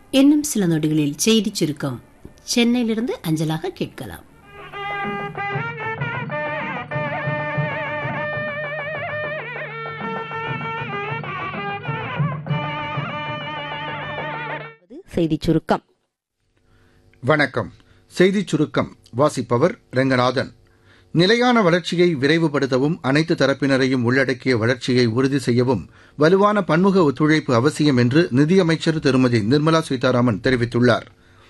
இன்னும் சில நொடிகளில் செய்திச் சுருக்கம் சென்னையிலிருந்து அஞ்சலாக கேட்கலாம் செய்திச் சுருக்கம் வணக்கம் செய்திச் சுருக்கம் வாசிப்பவர் ரெங்கநாதன் நிலையான வளர்ச்சியை விரைவுபடுத்தவும் அனைத்து தரப்பினரையும் உள்ளடக்கிய வளர்ச்சியை உறுதி செய்யவும் வலுவான பன்முக ஒத்துழைப்பு அவசியம் என்று நிதியமைச்சர் திருமதி நிர்மலா சீதாராமன் தெரிவித்துள்ளார்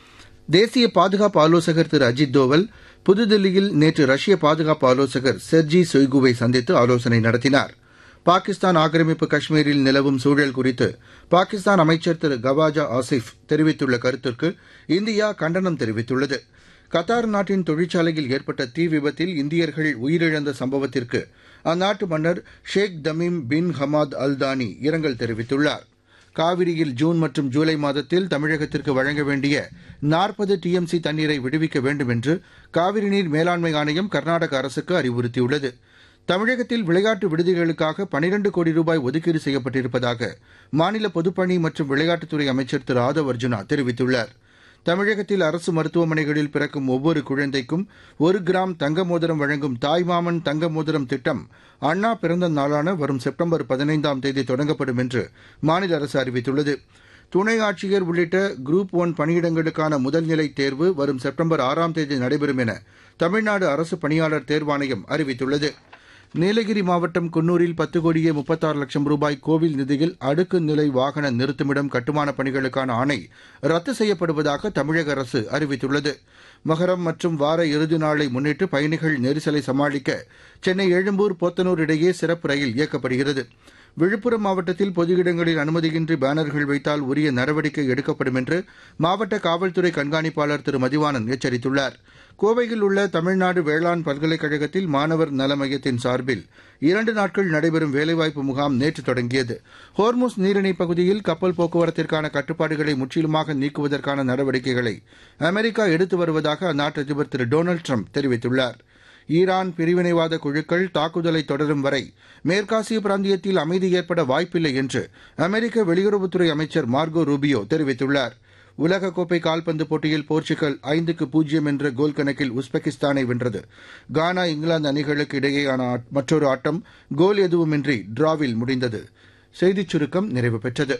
தேசிய பாதுகாப்பு ஆலோசகர் திரு அஜித் தோவல் புதுதில்லியில் நேற்று ரஷ்ய பாதுகாப்பு ஆலோசகர் செர்ஜி சொய்குவை சந்தித்து ஆலோசனை நடத்தினார் பாகிஸ்தான் ஆக்கிரமிப்பு காஷ்மீரில் நிலவும் சூழல் குறித்து பாகிஸ்தான் அமைச்சர் திரு கவாஜா ஆசிஃப் தெரிவித்துள்ள கருத்திற்கு இந்தியா கண்டனம் தெரிவித்துள்ளது கத்தார் நாட்டின் தொழிற்சாலையில் ஏற்பட்ட தீ விபத்தில் இந்தியர்கள் உயிரிழந்த சம்பவத்திற்கு அந்நாட்டு மன்னர் Sheikh Tamim bin Hamad Al Thani இரங்கல் தெரிவித்துள்ளார் காவிரியில் ஜூன் மற்றும் ஜூலை மாதத்தில் தமிழகத்திற்கு வழங்க வேண்டிய நாற்பது டிஎம்சி தண்ணீரை விடுவிக்க வேண்டும் என்று காவிரி நீர் மேலாண்மை ஆணையம் கர்நாடக அரசுக்கு அறிவுறுத்தியுள்ளது தமிழகத்தில் விளையாட்டு விடுதிகளுக்காக பனிரண்டு கோடி ரூபாய் ஒதுக்கீடு செய்யப்பட்டிருப்பதாக மாநில பொதுப்பணி மற்றும் விளையாட்டுத்துறை அமைச்சர் திரு ஆதவ் அர்ஜுனா தெரிவித்துள்ளார் தமிழகத்தில் அரசு மருத்துவமனைகளில் பிறக்கும் ஒவ்வொரு குழந்தைக்கும் ஒரு கிராம் தங்க மோதிரம் வழங்கும் தாய்மாமன் தங்க மோதிரம் திட்டம் அண்ணா பிறந்த நாளான வரும் செப்டம்பர் பதினைந்தாம் தேதி தொடங்கப்படும் என்று மாநில அரசு அறிவித்துள்ளது துணை ஆட்சியர் உள்ளிட்ட குரூப் ஒன் பணியிடங்களுக்கான முதல்நிலை தேர்வு வரும் செப்டம்பர் ஆறாம் தேதி நடைபெறும் என தமிழ்நாடு அரசு பணியாளர் தேர்வாணையம் அறிவித்துள்ளது நீலகிரி மாவட்டம் குன்னூரில் பத்து கோடியே முப்பத்தாறு லட்சம் ரூபாய் கோவில் நிதியில் அடுக்கு நிலை வாகன நிறுத்துமிடம் கட்டுமானப் பணிகளுக்கான ஆணை ரத்து செய்யப்படுவதாக தமிழக அரசு அறிவித்துள்ளது மகரம் மற்றும் வார இறுதி நாளை முன்னிட்டு பயணிகள் நெரிசலை சமாளிக்க சென்னை எழும்பூர் போத்தனூர் இடையே சிறப்பு ரயில் இயக்கப்படுகிறது விழுப்புரம் மாவட்டத்தில் பொது இடங்களில் அனுமதியின்றி பேனர்கள் வைத்தால் உரிய நடவடிக்கை எடுக்கப்படும் என்று மாவட்ட காவல்துறை கண்காணிப்பாளர் திரு மதிவானன் எச்சரித்துள்ளார் கோவையில் உள்ள தமிழ்நாடு வேளாண் பல்கலைக்கழகத்தில் மாணவர் நல மையத்தின் சார்பில் இரண்டு நாட்கள் நடைபெறும் வேலைவாய்ப்பு முகாம் நேற்று தொடங்கியது ஹோர்முஸ் நீரிணை பகுதியில் கப்பல் போக்குவரத்திற்கான கட்டுப்பாடுகளை முற்றிலுமாக நீக்குவதற்கான நடவடிக்கைகளை அமெரிக்கா எடுத்து வருவதாக அந்நாட்டு அதிபர் திரு டொனால்டு ட்ரம்ப் தெரிவித்துள்ளார் ஈரான் பிரிவினைவாத குழுக்கள் தாக்குதலை தொடரும் வரை மேற்காசிய பிராந்தியத்தில் அமைதி ஏற்பட வாய்ப்பில்லை என்று அமெரிக்க வெளியுறவுத்துறை அமைச்சர் மார்கோ ரூபியோ தெரிவித்துள்ளார் உலகக்கோப்பை கால்பந்து போட்டியில் போர்ச்சுகல் ஐந்துக்கு பூஜ்ஜியம் என்ற கோல் கணக்கில் உஸ்பெகிஸ்தானை வென்றது கானா இங்கிலாந்து அணிகளுக்கு இடையேயான மற்றொரு ஆட்டம் கோல் எதுவுமின்றி டிராவில் முடிந்தது செய்திச் சுருக்கம் நிறைவு பெற்றது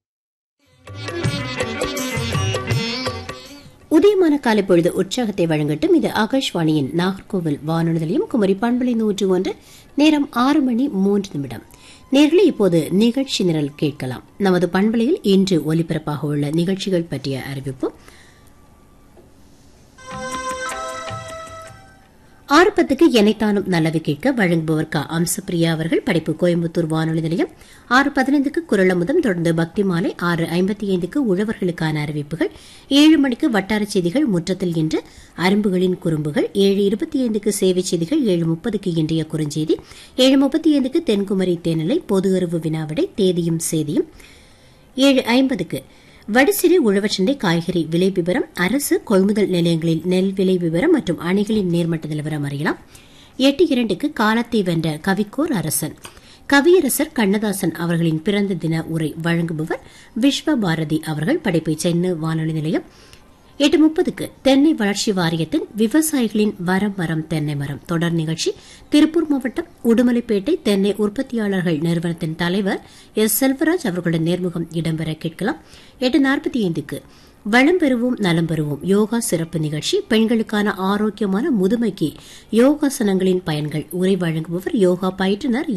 உதயமான காலை பொழுது உற்சாகத்தை வழங்கட்டும் இது ஆகாஷ்வாணியின் நாகர்கோவில் வானொலி நிலையம் குமரி பண்பலை நூற்று ஒன்று நேரம் ஆறு மணி மூன்று நிமிடம் நேர்களை இப்போது நிகழ்ச்சி நிரல் கேட்கலாம் நமது பண்பலையில் இன்று ஒலிபரப்பாக உள்ள நிகழ்ச்சிகள் பற்றிய அறிவிப்பு ஆறு பத்துக்கு எனைத்தானும் நல்லவை கேட்க வழங்குபவர் க அம்சப்பிரியா அவர்கள் படைப்பு கோயம்புத்தூர் வானொலி நிலையம் ஆறு பதினைந்துக்கு குரலமுதம் தொடர்ந்து பக்தி மாலை ஆறு ஐம்பத்தி ஐந்துக்கு உழவர்களுக்கான அறிவிப்புகள் ஏழு மணிக்கு வட்டார செய்திகள் முற்றத்தில் இன்று அரும்புகளின் குறும்புகள் ஏழு இருபத்தி ஐந்துக்கு சேவை செய்திகள் ஏழு முப்பதுக்கு இன்றைய குறுஞ்செய்தி ஏழு முப்பத்தி ஐந்துக்கு தென்குமரி தேனிலை பொது அறிவு வினாவிடை தேதியும் செய்தியும் ஏழு ஐம்பதுக்கு வடசிறு உழவச்சந்தை காய்கறி விலை விவரம் அரசு கொள்முதல் நிலையங்களில் நெல் விலை விவரம் மற்றும் அணைகளின் நீர்மட்ட நிலவரம் அறியலாம் எட்டு இரண்டுக்கு காலத்தை வென்ற கவிக்கோர் அரசன் கவியரசர் கண்ணதாசன் அவர்களின் பிறந்த தின உரை வழங்குபவர் விஸ்வ பாரதி அவர்கள் படைப்பை சென்னை வானொலி நிலையம் எட்டு முப்பதுக்கு தென்னை வளர்ச்சி வாரியத்தின் விவசாயிகளின் வரம் மரம் தென்னை மரம் தொடர் நிகழ்ச்சி திருப்பூர் மாவட்டம் உடுமலைப்பேட்டை தென்னை உற்பத்தியாளர்கள் நிறுவனத்தின் தலைவர் எஸ் செல்வராஜ் அவர்களுடன் நேர்முகம் இடம்பெற கேட்கலாம் எட்டு நாற்பத்தி ஐந்துக்கு வளம் பெறுவோம் நலம் பெறுவோம் யோகா சிறப்பு நிகழ்ச்சி பெண்களுக்கான ஆரோக்கியமான முதுமைக்கு யோகாசனங்களின் பயன்கள் உரை வழங்குபவர் யோகா பயிற்றுநர்